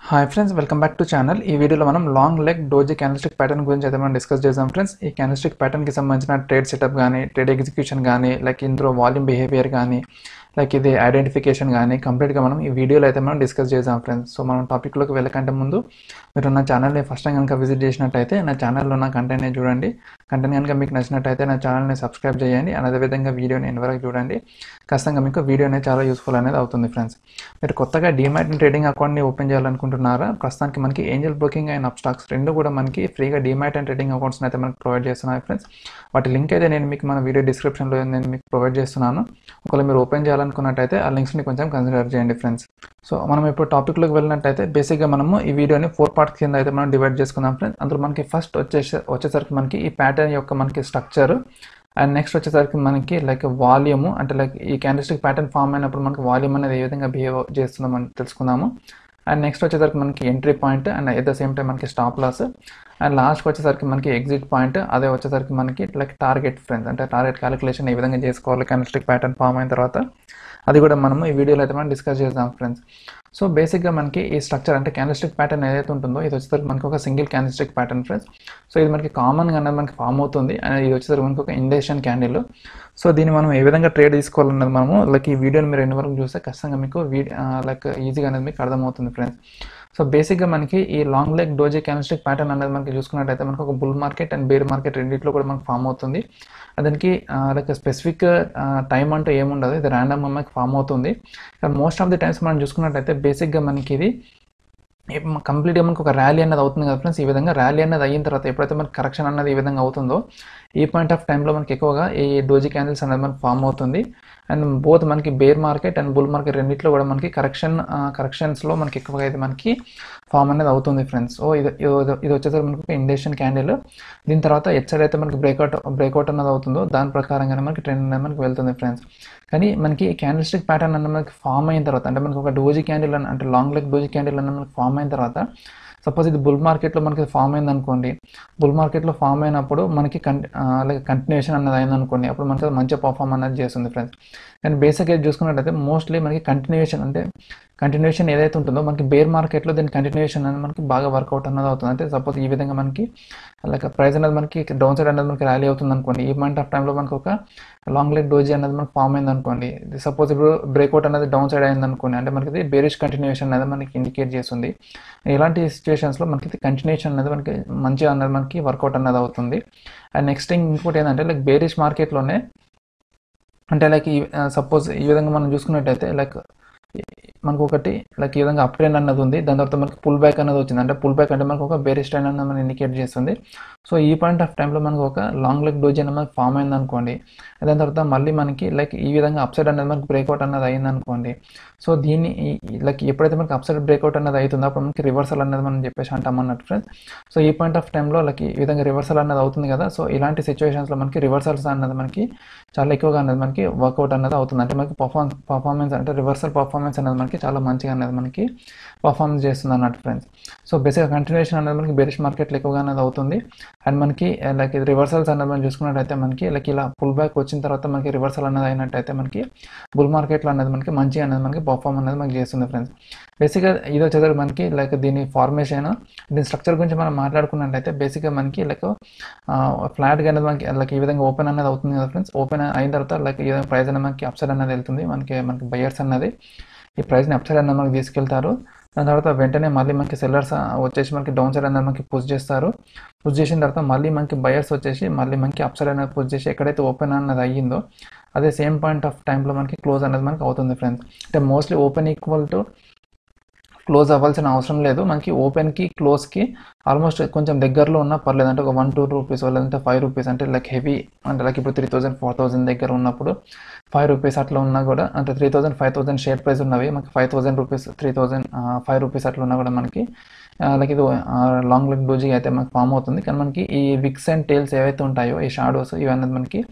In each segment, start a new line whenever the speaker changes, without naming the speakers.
hi friends welcome back to channel ఈ వీడియోలో మనం long leg doji candlestick pattern గురించి అయితే మనం డిస్కస్ చేద్దాం ఫ్రెండ్స్ ఈ క్యానలిస్టిక్ ప్యాటర్న్కి సంబంధించిన ట్రేడ్ సెటప్ కానీ ట్రేడ్ ఎగ్జిక్యూషన్ కానీ లైక్ ఇందులో వాల్యూమ్ బిహేవియర్ కానీ లైక్ ఇది ఐడెంటిఫికేషన్ కానీ కంప్లీట్గా మనం ఈ వీడియోలో అయితే మనం డిస్కస్ చేద్దాం ఫ్రెండ్స్ సో మనం టాపిక్లోకి వెళ్ళకంటే ముందు మీరు నా ఛానల్ని ఫస్ట్ టైం కనుక విజిట్ చేసినట్టయితే నా ఛానల్లో ఉన్న కంటెంట్ని చూడండి కంటెంట్ కనుక మీకు నచ్చినట్టయితే నా ఛానల్ని సబ్స్క్రైబ్ చేయండి అండ్ అదేవిధంగా వీడియోని ఎన్ని వరకు చూడండి ఖచ్చితంగా మీకు వీడియో అనేది చాలా యూస్ఫుల్ అనేది అవుతుంది ఫ్రెండ్స్ మీరు కొత్తగా డిమాట్ ట్రేడింగ్ అకౌంట్ని ఓపెన్ చేయాలనుకుంటున్నారా ప్రస్తుతానికి మనకి ఏంజల్ బ్రోకింగ్ అండ్ అప్స్టాక్స్ రెండు కూడా మనకి ఫ్రీగా డిమాట్ అండ్ ట్రేడింగ్ అకౌంట్స్ని అయితే మనకి ప్రొవైడ్ చేస్తున్నాయి ఫ్రెండ్స్ వాటి లింక్ అయితే నేను మీకు మన వీడియో డిస్క్రిప్షన్లో నేను మీకు ప్రొవైడ్ చేస్తున్నాను ఒకవేళ మీరు ఓపెన్ చేయాలనుకున్నట్టయితే ఆ లింక్స్ని కొంచెం కన్సిడర్ చేయండి ఫ్రెండ్స్ సో మనం ఇప్పుడు టాపిక్లోకి వెళ్ళినట్టయితే బేసిక్గా మనము ఈ వీడియోని ఫోర్ పార్ట్స్ కింద అయితే మనం డివైడ్ చేసుకుందాం ఫ్రెండ్స్ అందులో మనకి ఫస్ట్ వచ్చేసి వచ్చేసరికి మనకి ఈ ప్యాటర్న్ యొక్క మనకి స్ట్రక్చర్ అండ్ నెక్స్ట్ వచ్చేసరికి మనకి లైక్ వాల్యూమ్ అంటే లైక్ ఈ క్యాండిస్టిక్ ప్యాటర్న్ ఫామ్ అయినప్పుడు మనకి వాల్యూమ్ అనేది ఏ విధంగా బిహేవ్ చేస్తుందో మనం తెలుసుకుందాము అండ్ నెక్స్ట్ వచ్చేసరికి మనకి entry point and at the same time మనకి స్టాప్ లాస్ అండ్ లాస్ట్కి వచ్చేసరికి మనకి ఎగ్జిట్ పాయింట్ అదే వచ్చేసరికి మనకి లైక్ టార్గెట్ ఫ్రెండ్స్ అంటే టార్గెట్ క్యాలిక్యులేషన్ ఏ విధంగా చేసుకోవాలి క్యాండిస్టిక్ ప్యాటర్న్ ఫామ్ అయిన తర్వాత అది కూడా మనము ఈ వీడియోలో అయితే మనం డిస్కస్ చేద్దాం ఫ్రెండ్స్ సో బేసిక్గా మనకి ఈ స్ట్రక్చర్ అంటే క్యాన్స్టిక్ ప్యాటర్న్ ఏదైతే ఉంటుందో ఇది వచ్చేసరికి మనకి ఒక single candlestick pattern friends so ఇది మనకి కామన్గా అనేది మనకి ఫామ్ అవుతుంది అండ్ ఇది వచ్చేసరికి మనకి ఒక ఇండేషన్ క్యాండిల్ సో దీన్ని మనం ఏ విధంగా ట్రేడ్ తీసుకోవాలన్నది మనము లైక్ ఈ వీడియోని మీరు ఎన్ని వరకు చూస్తే ఖచ్చితంగా మీకు వీ లైక్ ఈజీగా అనేది మీకు అర్థమవుతుంది ఫ్రెండ్స్ సో బేసిక్గా మనకి ఈ long leg doji candlestick pattern అనేది మనకి చూసుకున్నట్టయితే మనకి ఒక bull market and bear market రెండింటిలో కూడా మనకి ఫామ్ అవుతుంది దానికి లైక్ స్పెసిఫిక్ టైం అంటూ ఏముండదు ఇది ర్యాండమ్గా మనకి ఫామ్ అవుతుంది మోస్ట్ ఆఫ్ ది టైమ్స్ మనం చూసుకున్నట్టయితే బేసిక్గా మనకి ఇది కంప్లీట్గా మనకు ఒక ర్యాలీ అనేది అవుతుంది కదా ఫ్రెండ్స్ ఈ విధంగా ర్యాలీ అనేది అయిన తర్వాత ఎప్పుడైతే మనకి కరెక్షన్ అనేది ఈ విధంగా అవుతుందో ఈ పాయింట్ ఆఫ్ టైంలో మనకి ఎక్కువగా ఈ డోజీ క్యాండిల్స్ అనేది మనకి ఫామ్ అవుతుంది అండ్ బోత్ మనకి bear market and bull market రెండింటిలో కూడా మనకి కరెక్షన్ కరెక్షన్స్లో మనకి ఎక్కువగా అయితే మనకి ఫామ్ అనేది అవుతుంది ఫ్రెండ్స్ సో ఇది ఇది వచ్చేసరికి మనకి ఒక ఇండేషన్ క్యాండిల్ దీని తర్వాత ఎట్ సైడ్ అయితే మనకి బ్రేక్అవుట్ బ్రేక్అవుట్ అనేది అవుతుందో దాని ప్రకారంగానే మనకి ట్రెండ్ అనేది మనకి వెళ్తుంది ఫ్రెండ్స్ కానీ మనకి క్యాండిల్స్టిక్ ప్యాటర్న్ అన్న మనకి ఫామ్ అయిన తర్వాత అంటే మనకి ఒక డోజీ క్యాండిల్ అంటే లాంగ్ లెగ్ డోజీ క్యాండిల్ అన్న మనకి ఫామ్ అయిన తర్వాత సపోజ్ ఇది బుల్ మార్కెట్లో మనకి ఫామ్ అయింది అనుకోండి బుల్ మార్కెట్లో ఫామ్ అయినప్పుడు మనకి కన్ లైక్ కంటిన్యూషన్ అన్నది అయింది అనుకోండి అప్పుడు మనకి మంచిగా పర్ఫామ్ అనేది చేస్తుంది ఫ్రెండ్స్ కానీ బేసిక్ అయితే చూసుకున్నట్టయితే మోస్ట్లీ మనకి కంటిన్యూషన్ అంటే కంటిన్యూషన్ ఏదైతే ఉంటుందో మనకి బేర్ మార్కెట్లో దీని కంటిన్యూషన్ అనేది మనకి బాగా వర్కౌట్ అన్నది అవుతుంది అంటే సపోజ్ ఈ విధంగా మనకి లైక్ ప్రైస్ అనేది మనకి డౌన్ సైడ్ అనేది మనకి ర్యాలీ అవుతుంది అనుకోండి ఈ పాయింట్ ఆఫ్ టైంలో మనకి ఒక లాంగ్ లెగ్ డోజీ అనేది మనకి ఫామ్ అయింది అనుకోండి సపోజ్ ఇప్పుడు బ్రేక్అవుట్ అనేది డౌన్ సైడ్ అయింది అనుకోండి అంటే మనకి బేరిష్ కంటిన్యూషన్ అనేది మనకి ఇండికేట్ చేస్తుంది ఇలాంటి సిచ్యువేషన్స్లో మనకి కంటిన్యూషన్ అనేది మనకి మంచిగా అనేది మనకి వర్కౌట్ అనేది అవుతుంది అండ్ నెక్స్ట్ థింగ్ ఇంకోటి ఏంటంటే లైక్ బేరిష్ మార్కెట్లోనే అంటే లైక్ ఈ సపోజ్ ఈ విధంగా మనం చూసుకున్నట్టయితే లైక్ మనకు ఒకటి లైక్ ఈ విధంగా అప్ ట్రెండ్ అన్నది ఉంది దాని తర్వాత మనకి పుల్ బ్యాక్ అనేది వచ్చింది అంటే పుల్ బ్యాక్ అంటే మనకు ఒక బేరిష్ ట్రెండ్ అన్నది మనం ఇండికేట్ చేస్తుంది సో ఈ పాయింట్ ఆఫ్ టైంలో మనకు ఒక లాంగ్ లెగ్ డోజ్ అనేది మనకి ఫామ్ అయింది అనుకోండి దాని తర్వాత మళ్ళీ మనకి లైక్ ఈ విధంగా అప్సైడ్ అనేది మనకి బ్రేక్అవుట్ అన్నది అయింది అనుకోండి సో దీన్ని లైక్ ఎప్పుడైతే మనకి అప్సైడ్ బ్రేక్అవుట్ అనేది అవుతుందో అప్పుడు మనకి రివర్సల్ అనేది మనం చెప్పేసి అంటాం అన్నట్టు ఫ్రెండ్స్ సో ఈ పాయింట్ ఆఫ్ టైంలో లైక్ ఈ విధంగా రివర్సల్ అనేది అవుతుంది కదా సో ఇలాంటి సిచ్యువేషన్స్లో మనకి రివర్సల్స్ అన్నది మనకి చాలా ఎక్కువగా అనేది మనకి వర్కౌట్ అనేది అవుతుంది అంటే మనకి పర్ఫార్మెన్స్ పర్ఫార్మెన్స్ అంటే రివర్సల్ పర్ఫార్మెన్స్ అనేది మనకి చాలా మంచిగా అనేది మనకి పర్ఫార్మెన్స్ చేస్తుంది అన్నట్టు ఫ్రెండ్స్ సో బేసిక్గా కంటిన్యూషన్ అనేది మనకి బెరిష్ మార్కెట్లో ఎక్కువగా అనేది అవుతుంది అండ్ మనకి లైక్ ఇది రివర్సల్స్ అనేది మనం చూసుకున్నట్టయితే మనకి లైక్ ఇలా పుల్ బ్యాక్ వచ్చిన తర్వాత మనకి రివర్సల్ అనేది అయినట్టయితే మనకి బుల్ మార్కెట్లో అనేది మనకి మంచిగా అనేది మనకి పర్ఫార్మ్ అనేది మనకి చేస్తుంది ఫ్రెండ్స్ బేసిక్గా ఇది వచ్చేసరికి మనకి లైక్ దీని ఫార్మేషన్ దీని స్ట్రక్చర్ గురించి మనం మాట్లాడుకున్నట్టయితే బేసిక్గా మనకి లైక్ ఫ్లాట్గా అనేది మనకి లైక్ ఈ విధంగా ఓపెన్ అనేది అవుతుంది కదా ఫ్రెండ్స్ ఓపెన్ అయిన తర్వాత లైక్ ఈ విధంగా ప్రైస్ అనేది మనకి అప్సైడ్ అనేది వెళ్తుంది మనకి మనకి బయర్స్ అన్నది ఈ ప్రైస్ని అప్సైడ్ అనేది మనకి తీసుకెళ్తారు దాని తర్వాత వెంటనే మళ్ళీ మనకి సెల్లర్స్ వచ్చేసి మనకి డౌన్ సైడ్ అనేది మనకి పుష్ చేస్తారు పుష్ చేసిన తర్వాత మళ్ళీ మనకి బయర్స్ వచ్చేసి మళ్ళీ మనకి అప్ సైడ్ అనేది పుష్ చేసి ఎక్కడైతే ఓపెన్ అనేది అయ్యిందో అదే సేమ్ పాయింట్ ఆఫ్ టైంలో మనకి క్లోజ్ అనేది మనకి అవుతుంది ఫ్రెండ్స్ అంటే mostly open equal to close అవ్వాల్సిన అవసరం లేదు మనకి ఓపెన్కి క్లోజ్కి ఆల్మోస్ట్ కొంచెం దగ్గరలో ఉన్నా పర్లేదు అంటే ఒక వన్ టూ రూపీస్ లేదంటే ఫైవ్ రూపీస్ అంటే లైక్ హెవీ అంటే లైక్ ఇప్పుడు త్రీ థౌసండ్ ఫోర్ థౌసండ్ దగ్గర ఉన్నప్పుడు ఫైవ్ రూపీస్ అట్లా ఉన్నా కూడా అంటే three thousand five thousand share price ఉన్నవి మనకి five thousand rupees three thousand five rupees అట్లా ఉన్నా కూడా మనకి లైక్ ఇది లాంగ్ లెగ్ డోజీ అయితే మనకి ఫామ్ అవుతుంది కానీ మనకి ఈ విక్స్ అండ్ టేల్స్ ఏవైతే ఉంటాయో ఈ షాడోస్ ఇవన్నీ మనకి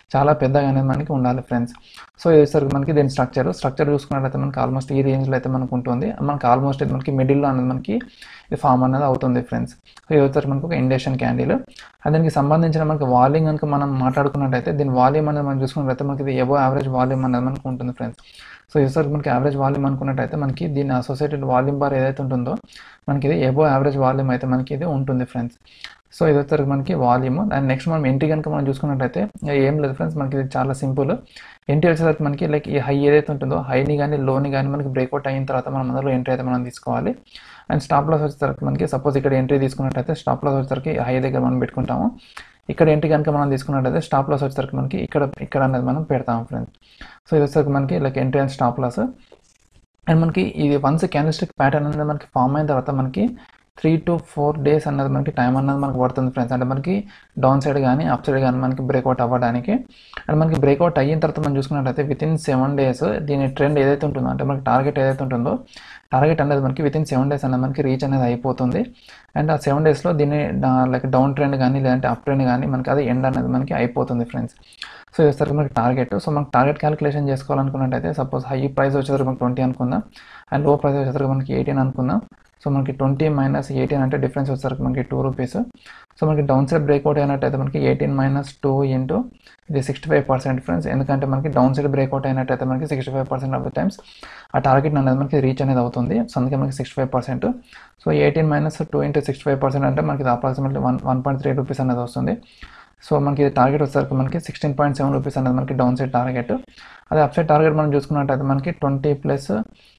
చాలా పెద్దగా అనేది మనకి ఉండాలి ఫ్రెండ్స్ సో ఇది వచ్చేసరికి మనకి దీని స్ట్రక్చర్ స్ట్రక్చర్ చూసుకున్నట్లయితే మనకి ఆల్మోస్ట్ ఈ రేంజ్లో అయితే మనకు ఉంటుంది మనకి ఆల్మోస్ట్ అయితే మనకి మిడిల్లో అనేది మనకి ఇది ఫామ్ అనేది అవుతుంది ఫ్రెండ్స్ సో ఇది వచ్చేసరికి మనకి ఒక ఇండక్షన్ క్యాండిల్ దానికి సంబంధించిన మనకి వాల్యూమ్ కనుక మనం మాట్లాడుకున్నట్టయితే దీని వాల్యూమ్ అనేది మనం చూసుకున్నట్లయితే మనకి ఇది ఎబో యావరేజ్ వాల్యూమ్ అనేది మనకు ఉంటుంది ఫ్రెండ్స్ సో ఈసారి మనకి యావరేజ్ వాల్యూమ్ అనుకున్నట్టయితే మనకి దీని అసోసియేటెడ్ వాల్యూమ్ బార్ ఏదైతే ఉంటుందో మనకి ఇది ఎబో యావరేజ్ వాల్యూమ్ అయితే మనకి ఇది ఉంటుంది ఫ్రెండ్స్ సో ఇది వచ్చేసరికి మనకి వాల్యూమ్ అండ్ నెక్స్ట్ మనం ఎంట్రీ కనుక మనం చూసుకున్నట్టయితే ఏం లేదు ఫ్రెండ్స్ మనకి ఇది చాలా సింపుల్ ఎంట్రీ వచ్చేసరికి మనకి లైక్ ఈ హై ఏదైతే ఉంటుందో హైని కానీ లోని కానీ మనకి బ్రేక్అవుట్ అయిన తర్వాత మనం అందులో ఎంట్రీ అయితే మనం తీసుకోవాలి అండ్ స్టాప్ లాస్ వచ్చేసరికి మనకి సపోజ్ ఇక్కడ ఎంట్రీ తీసుకున్నట్టయితే స్టాప్ లాస్ వచ్చేసరికి హై దగ్గర మనం పెట్టుకుంటాము ఇక్కడ ఎంట్రీ కనుక మనం తీసుకున్నట్టయితే స్టాప్ లాస్ వచ్చేసరికి మనకి ఇక్కడ ఇక్కడ అనేది మనం పెడతాము ఫ్రెండ్స్ సో ఇది వచ్చేసరికి మనకి like entry and stop loss and మనకి ఇది వన్స్ క్యాండిల్స్టిక్ ప్యాటర్న్ అనేది మనకి ఫామ్ అయిన తర్వాత మనకి త్రీ టు ఫోర్ డేస్ అన్నది మనకి టైం అన్నది మనకి పడుతుంది ఫ్రెండ్స్ అంటే మనకి డౌన్ సైడ్ కానీ అప్ సైడ్ కానీ మనకి బ్రేక్అవుట్ అవ్వడానికి అండ్ మనకి బ్రేక్అవుట్ అయిన తర్వాత మనం చూసుకున్నట్టయితే విత్ ఇన్ సెవెన్ డేస్ దీని ట్రెండ్ ఏదైతే ఉంటుందో అంటే మనకి టార్గెట్ ఏదైతే ఉంటుందో టార్గెట్ అనేది మనకి విత్ ఇన్ సెవెన్ డేస్ అనేది మనకి రీచ్ అనేది అయిపోతుంది అండ్ ఆ సెవెన్ డేస్లో దీన్ని లైక్ డౌన్ ట్రెండ్ కానీ లేదంటే అప్ ట్రెండ్ కానీ మనకి అది ఎండ్ అనేది మనకి అయిపోతుంది ఫ్రెండ్స్ సో వచ్చేసరికి మనకి టార్గెట్ సో మనకి టార్గెట్ క్యాలిక్యులేషన్ చేసుకోవాలనుకున్నట్టయితే సపోజ్ హై ప్రైస్ వచ్చేసరికి మనకి ట్వంటీ అనుకుందాం అండ్ లో ప్రైస్ వచ్చేసరికి మనకి ఎయిటీన్ అనుకుందాం సో మనకి ట్వంటీ మైనస్ ఎయిటీన్ అంటే డిఫరెన్స్ వచ్చేసరికి మనకి టూ రూపీస్ సో మనకి డౌన్ సైడ్ బ్రేక్అవుట్ అయినట్టయితే మనకి ఎయిటీన్ మైనస్ టూ ఇంటూ ఇది సిక్స్టీ ఫైవ్ పర్సెంట్ డిఫరెన్స్ ఎందుకంటే మనకి డౌన్ సైడ్ బ్రేక్అవుట్ అయినట్టయితే మనకి sixty five percent of the times ఆ టార్గెట్ అనేది మనకి రీచ్ అనేది అవుతుంది సో అందుకే మనకి sixty five percent so eighteen minus two into sixty five percent అంటే మనకి approximately one one point three rupees అనేది వస్తుంది సో మనకి టార్గెట్ వచ్చేసరికి మనకి సిక్స్టీన్ పాయింట్ సెవెన్ రూపీస్ అనేది మనకి డౌన్ సైడ్ టార్గెట్ అదే అప్ సైడ్ టార్గెట్ మనం చూసుకున్నట్టయితే మనకి twenty plus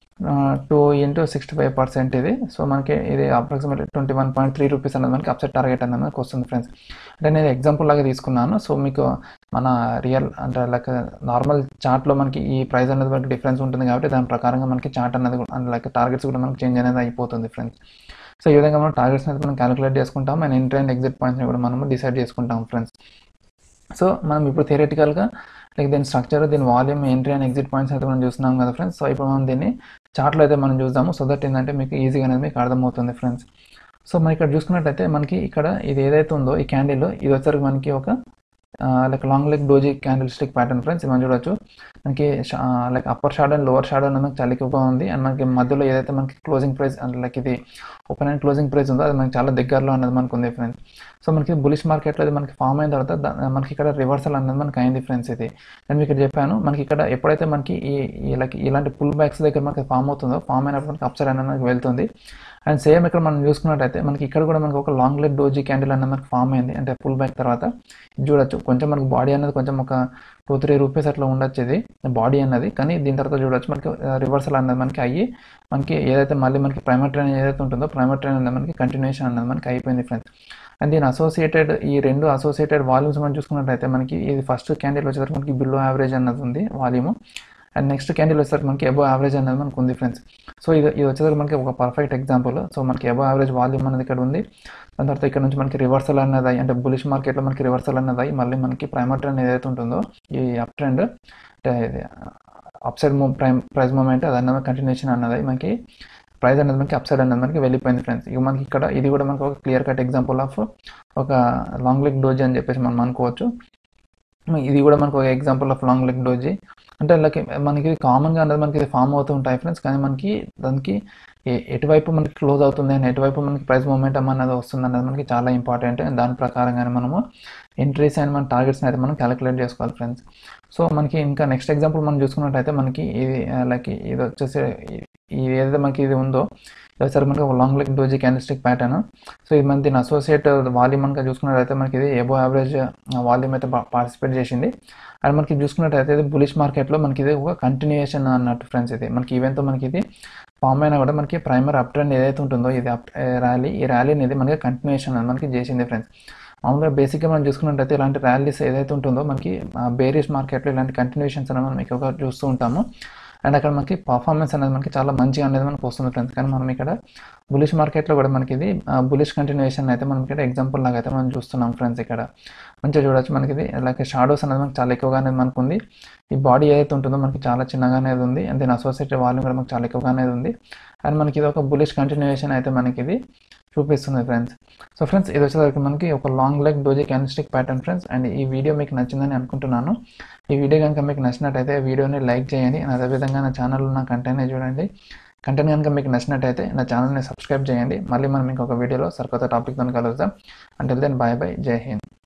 two into sixty five percent ఇది సో మనకి ఇది approximately twenty one point three rupees అనేది మనకి అప్సెట్ టార్గెట్ అనేది మనకి వస్తుంది ఫ్రెండ్స్ అంటే నేను ఎగ్జాంపుల్ లాగా తీసుకున్నాను సో మీకు మన రియల్ అంటే లైక్ నార్మల్ చార్ట్లో మనకి ఈ ప్రైస్ అనేది మనకి డిఫరెన్స్ ఉంటుంది కాబట్టి దాని ప్రకారంగా మనకి చార్ట్ అనేది లైక్ టార్గెట్స్ కూడా మనకి చేంజ్ అనేది అయిపోతుంది ఫ్రెండ్స్ సో ఈ విధంగా మనం టార్గెట్స్ అనేది మనం క్యాలిక్యులేట్ చేసుకుంటాం అండ్ ఎంట్రీ అండ్ ఎగ్జిట్ పాయింట్స్ని కూడా మనం డిసైడ్ చేసుకుంటాం ఫ్రెండ్స్ సో మనం ఇప్పుడు థియరటికల్గా లైక్ దీని స్ట్రక్చర్ దీని volume entry and exit points అయితే మనం చూస్తున్నాం కదా ఫ్రెండ్స్ సో ఇప్పుడు మనం దీన్ని చార్ట్లో అయితే మనం చూద్దాము సో దట్ ఏంటంటే మీకు ఈజీగా అనేది మీకు అర్థమవుతుంది ఫ్రెండ్స్ సో మనం ఇక్కడ చూసుకున్నట్టయితే మనకి ఇక్కడ ఇది ఏదైతే ఉందో ఈ క్యాండిల్ ఇది వచ్చరికి మనకి ఒక like long leg doji candle stick pattern friends మనం చూడొచ్చు మనకి like upper shadow and lower shadow అనేది మనకి చాలా ఎక్కువగా ఉంది అండ్ మనకి మధ్యలో ఏదైతే మనకి క్లోజింగ్ ప్రైస్ లైక్ ఇది ఓపెన్ అండ్ క్లోజింగ్ ప్రైస్ ఉందో అది మనకి చాలా దగ్గరలో అనేది మనకు ఉంది ఫ్రెండ్స్ సో మనకి బులిష్ మార్కెట్లో అది మనకి ఫామ్ అయిన తర్వాత మనకి ఇక్కడ రివర్సల్ అనేది మనకి అయింది ఫ్రెండ్స్ ఇది నేను మీకు ఇక్కడ చెప్పాను మనకి ఇక్కడ ఎప్పుడైతే మనకి ఈ లైక్ ఇలాంటి పుల్ బ్యాక్స్ దగ్గర మనకి ఫామ్ అవుతుందో ఫామ్ అయినప్పుడు మనకి అప్సైడ్ అనేది మనకి వెళ్తుంది అండ్ సేమ్ ఇక్కడ మనం చూసుకున్నట్టయితే మనకి ఇక్కడ కూడా మనకి ఒక లాంగ్ లెగ్ డోజీ క్యాండిల్ అనేది మనకి ఫామ్ అయింది అంటే పుల్ బ్యాక్ తర్వాత చూడొచ్చు కొంచెం మనకి బాడీ అనేది కొంచెం ఒక టూ త్రీ రూపీస్ అట్లా ఉండొచ్చు ఇది బాడీ అన్నది కానీ దీని తర్వాత చూడొచ్చు మనకి రివర్సల్ అనేది మనకి అయ్యి మనకి ఏదైతే మళ్ళీ మనకి ప్రైమర్ ట్రైన్ ఏదైతే ఉంటుందో ప్రైమర్ ట్రైన్ అనేది మనకి కంటిన్యూషన్ అనేది మనకి అయిపోయింది ఫ్రెండ్స్ అండ్ దీని అసోసియేటెడ్ ఈ రెండు అసోసియేటెడ్ వాల్యూమ్స్ మనం చూసుకున్నట్టయితే మనకి ఇది ఫస్ట్ క్యాండిల్ వచ్చేసరికి మనకి బిలో యావరేజ్ అన్నది ఉంది వాల్యూమ్ అండ్ నెక్స్ట్ క్యాండిల్ వచ్చేసరికి మనకి ఎబో యావరేజ్ అనేది మనకు ఉంది ఫ్రెండ్స్ సో ఇది ఇది వచ్చేసరికి మనకి ఒక పర్ఫెక్ట్ ఎగ్జాంపుల్ సో మనకి ఎబో యావరేజ్ వాల్యూమ్ అనేది ఇక్కడ ఉంది దాని తర్వాత ఇక్కడ నుంచి మనకి రివర్సల్ అనేది అయ్యి అంటే బులిష్ మార్కెట్లో మనకి రివర్సల్ అనేది అయ్యి మళ్ళీ మనకి ప్రైమర్ ట్రెండ్ ఏదైతే ఉంటుందో ఈ అప్ ట్రెండ్ అంటే ఇది up side prime price moment అది అన్నది కంటిన్యూషన్ అన్నది మనకి ప్రైస్ అనేది మనకి అప్ సైడ్ అనేది మనకి వెళ్ళిపోయింది ఫ్రెండ్స్ ఇక మనకి ఇక్కడ ఇది కూడా మనకి ఒక క్లియర్ కట్ ఎగ్జాంపుల్ ఆఫ్ ఒక లాంగ్ లెగ్ డోజీ అని చెప్పేసి మనం అనుకోవచ్చు ఇది కూడా మనకు ఒక example of long leg doji అంటే లైక్ మనకి కామన్గా అనేది మనకి ఇది ఫామ్ అవుతూ ఉంటాయి ఫ్రెండ్స్ కానీ మనకి దానికి ఎటువైపు మనకి క్లోజ్ అవుతుంది అని ఎటువైపు మనకి ప్రైస్ మూమెంటం అనేది వస్తుంది అనేది మనకి చాలా ఇంపార్టెంట్ దాని ప్రకారంగానే మనము ఎంట్రీస్ అండ్ మన టార్గెట్స్ని అయితే మనం క్యాలిక్యులేట్ చేసుకోవాలి ఫ్రెండ్స్ సో మనకి ఇంకా నెక్స్ట్ ఎగ్జాంపుల్ మనం చూసుకున్నట్టయితే మనకి ఇది లైక్ ఇది వచ్చేసి ఇది ఏదైతే మనకి ఇది ఉందో సరే మనకి ఒక long leg doji candlestick pattern so ఇది మన దీని అసోసియేట్ వాల్యూమ్ మనకి చూసుకున్నట్టయితే మనకి ఇది ఎబో యావరేజ్ వాల్యూమ్ అయితే పార్టిసిపేట్ చేసింది అండ్ మనకి చూసుకున్నట్టయితే ఇది బులిష్ మార్కెట్లో మనకి ఇది ఒక కంటిన్యూయేషన్ అన్నట్టు ఫ్రెండ్స్ ఇది మనకి ఈవెంట్తో మనకి ఇది ఫామ్ అయినా కూడా మనకి ప్రైమర్ అప్ ట్రెండ్ ఏదైతే ఉంటుందో ఇది అప్ ర్యాలీ ఈ ర్యాలీ అనేది మనకి కంటిన్యూషన్ అని మనకి చేసింది ఫ్రెండ్స్ మామూలుగా బేసిక్గా మనం చూసుకున్నట్టయితే ఇలాంటి ర్యాలీస్ ఏదైతే ఉంటుందో మనకి బేరిష్ మార్కెట్లో ఇలాంటి కంటిన్యూషన్స్ అనేది మనం ఎక్కువగా చూస్తూ ఉంటాము అండ్ అక్కడ మనకి పర్ఫార్మెన్స్ అనేది మనకి చాలా మంచిగా అనేది మనకు వస్తుంది ఫ్రెండ్స్ కానీ మనం ఇక్కడ బులిష్ మార్కెట్లో కూడా మనకి ఇది బులిష్ కంటిన్యూషన్ అయితే మనం ఇక్కడ ఎగ్జాంపుల్ లాగా అయితే మనం చూస్తున్నాం ఫ్రెండ్స్ ఇక్కడ మంచిగా చూడొచ్చు మనకి ఇది లైక్ షాడోస్ అనేది మనకి చాలా ఎక్కువగా అనేది మనకు ఉంది ఈ బాడీ ఏదైతే ఉంటుందో మనకి చాలా చిన్నగా అనేది ఉంది అండ్ దీని అసోసియేటెడ్ వాల్యూమ్ కూడా మనకి చాలా ఎక్కువగా అనేది ఉంది అండ్ మనకి ఇది ఒక బులిష్ కంటిన్యూషన్ అయితే మనకి ఇది చూపిస్తుంది ఫ్రెండ్స్ సో ఫ్రెండ్స్ ఇది వచ్చేసరికి మనకి ఒక long leg doji candlestick pattern friends and ఈ వీడియో మీకు నచ్చిందని అనుకుంటున్నాను ఈ వీడియో కనుక మీకు నచ్చినట్టయితే వీడియోని లైక్ చేయండి అండ్ అదేవిధంగా నా ఛానల్లో ఉన్న కంటెంట్ని చూడండి కంటెంట్ కనుక మీకు నచ్చినట్టయితే నా ఛానల్ని సబ్స్క్రైబ్ చేయండి మళ్ళీ మనం ఇంకొక వీడియోలో సరికొత్త టాపిక్తో కలుద్దాం అంటే దెన్ బాయ్ బాయ్ జై హింద్